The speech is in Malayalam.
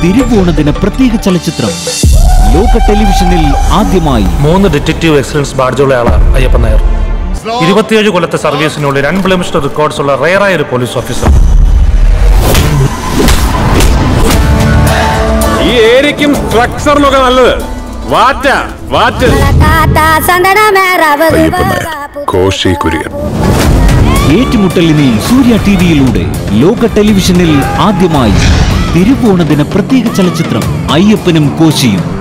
തിരുവോണദിന പ്രത്യേക ചലച്ചിത്രം ലോക ടെലിവിഷനിൽ ആദ്യമായി മൂന്ന് ഡിറ്റക്റ്റീവ് എക്സലൻസ് ബാഡ്ജുള്ള ആളാണ് അയ്യപ്പൻ നായർ ഇരുപത്തിയേഴ് കൊല്ലത്തെ സർവീസിനുള്ളിൽ അൺബ്ലെമിഷ്ഡ് റെക്കോർഡ്സ് ഉള്ള റയറായ ഒരു പോലീസ് ഓഫീസർ ഈ ഏരിയക്കും സ്ട്രക്ചറിനൊക്കെ നല്ലത് വാറ്റ വാറ്റ് കോശി കുര്യൻ ഏറ്റുമുട്ടലിനെ സൂര്യ ടിവിയിലൂടെ ലോക ടെലിവിഷനിൽ ആദ്യമായി തിരുവോണദിന പ്രത്യേക ചലച്ചിത്രം അയ്യപ്പനും കോശിയും